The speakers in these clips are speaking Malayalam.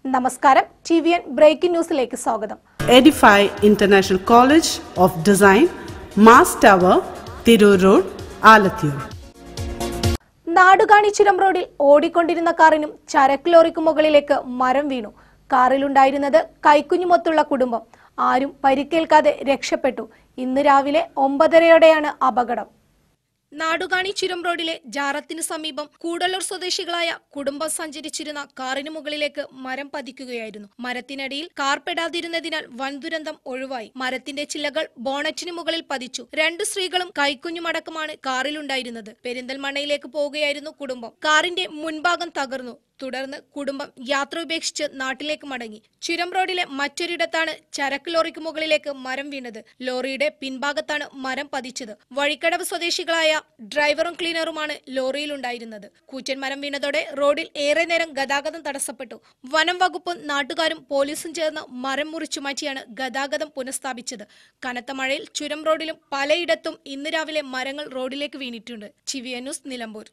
നമസ്കാരം ടി വി എൻ ബ്രേക്കിംഗ് ന്യൂസിലേക്ക് സ്വാഗതം Edify International College of Design, Mass Tower, Tirur Road, Alathur. Nadukani ചുരം റോഡിൽ ഓടിക്കൊണ്ടിരുന്ന കാറിനും ചരക്ക് ലോറിക്കും മുകളിലേക്ക് മരം വീണു കാറിലുണ്ടായിരുന്നത് കൈക്കുഞ്ഞുമൊത്തുള്ള കുടുംബം ആരും പരിക്കേൽക്കാതെ രക്ഷപ്പെട്ടു ഇന്ന് രാവിലെ ഒമ്പതരയോടെയാണ് അപകടം നാടുകാണി ചുരം റോഡിലെ ജാറത്തിന് സമീപം കൂടല്ലൂർ സ്വദേശികളായ കുടുംബം സഞ്ചരിച്ചിരുന്ന കാറിന് മുകളിലേക്ക് മരം പതിക്കുകയായിരുന്നു മരത്തിനടിയിൽ കാർ പെടാതിരുന്നതിനാൽ വൻ ദുരന്തം ഒഴിവായി മരത്തിന്റെ ചില്ലകൾ ബോണറ്റിന് മുകളിൽ പതിച്ചു രണ്ട് സ്ത്രീകളും കൈക്കുഞ്ഞുമടക്കമാണ് കാറിലുണ്ടായിരുന്നത് പെരിന്തൽമണ്ണയിലേക്ക് പോവുകയായിരുന്നു കുടുംബം കാറിന്റെ മുൻഭാഗം തകർന്നു തുടർന്ന് കുടുംബം യാത്ര ഉപേക്ഷിച്ച് നാട്ടിലേക്ക് മടങ്ങി ചുരം റോഡിലെ മറ്റൊരിടത്താണ് ചരക്ക് ലോറിക്ക് മുകളിലേക്ക് മരം വീണത് ലോറിയുടെ പിൻഭാഗത്താണ് മരം പതിച്ചത് വഴിക്കടവ് സ്വദേശികളായ ഡ്രൈവറും ക്ലീനറുമാണ് ലോറിയിലുണ്ടായിരുന്നത് കൂറ്റൻ മരം വീണതോടെ റോഡിൽ ഏറെ നേരം ഗതാഗതം തടസ്സപ്പെട്ടു വനം വകുപ്പും നാട്ടുകാരും പോലീസും ചേർന്ന് മരം മുറിച്ചു മാറ്റിയാണ് ഗതാഗതം പുനഃസ്ഥാപിച്ചത് കനത്ത മഴയിൽ ചുരം റോഡിലും പലയിടത്തും ഇന്ന് രാവിലെ മരങ്ങൾ റോഡിലേക്ക് വീണിട്ടുണ്ട് ചിവിയ news Nilambur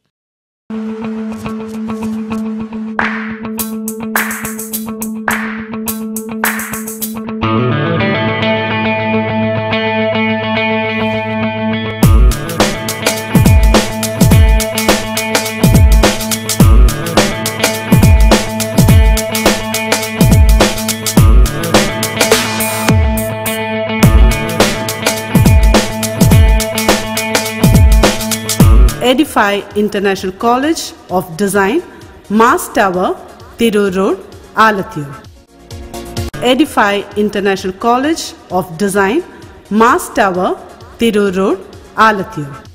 Edify International College of Design, Mass Tower, Tirur Road, Alathur. Edify International College of Design, Mass Tower, Tirur Road, Alathur.